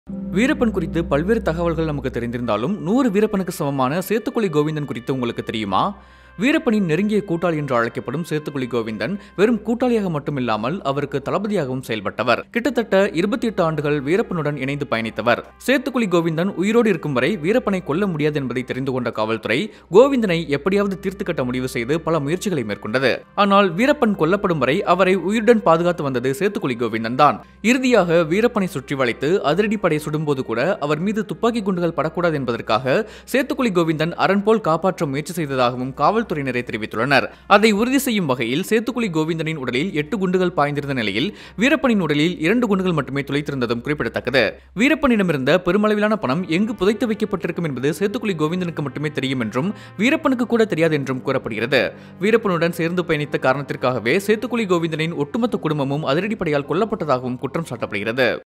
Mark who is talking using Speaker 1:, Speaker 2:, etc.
Speaker 1: வீரப்பன் குறித்து பல்வேறு தகவல்கள் நமக்கு தெரிந்திருந்தாலும் நூறு வீரப்பனுக்கு சமமான சேத்துக்குழி கோவிந்தன் குறித்து உங்களுக்கு தெரியுமா வீரப்பனின் நெருங்கிய கூட்டாளி என்று அழைக்கப்படும் சேத்துக்குழி கோவிந்தன் வெறும் கூட்டாளியாக மட்டுமில்லாமல் அவருக்கு தளபதியாகவும் செயல்பட்டவர் கிட்டத்தட்ட இருபத்தி எட்டு ஆண்டுகள் வீரப்பனுடன் இணைந்து பயணித்தவர் சேத்துக்குழி கோவிந்தன் உயிரோடு இருக்கும் வரை வீரப்பனை கொல்ல முடியாது என்பதை தெரிந்து கொண்ட காவல்துறை கோவிந்தனை எப்படியாவது தீர்த்து கட்ட முடிவு செய்து பல முயற்சிகளை மேற்கொண்டது ஆனால் வீரப்பன் கொல்லப்படும் வரை அவரை உயிருடன் பாதுகாத்து வந்தது சேத்துக்குழி கோவிந்தன் தான் இறுதியாக வீரப்பனை சுற்றி வளைத்து அதிரடிப்படை சுடும்போது கூட அவர் மீது துப்பாக்கி குண்டுகள் படக்கூடாது என்பதற்காக சேத்துக்குழி கோவிந்தன் அரண் போல் காப்பாற்ற முயற்சி செய்ததாகவும் காவல்துறையினரை தெரிவித்துள்ளனர் அதை உறுதி செய்யும் வகையில் சேத்துக்குழி கோவிந்தனின் உடலில் எட்டு குண்டுகள் பாய்ந்திருந்த நிலையில் வீரப்பனின் உடலில் இரண்டு குண்டுகள் மட்டுமே துளைத்திருந்ததும் குறிப்பிடத்தக்கது வீரப்பனிடமிருந்த பெருமளவிலான பணம் எங்கு புதைத்து வைக்கப்பட்டிருக்கும் என்பது சேத்துக்குழி கோவிந்தனுக்கு மட்டுமே தெரியும் என்றும் வீரப்பனுக்கு கூட தெரியாது என்றும் கூறப்படுகிறது வீரப்பனுடன் சேர்ந்து பயணித்த காரணத்திற்காகவே சேத்துக்குழி கோவிந்தனின் ஒட்டுமொத்த குடும்பமும் அதிரடிப்படையால் கொல்லப்பட்டதாகவும் குற்றம் சாட்டப்படுகிறது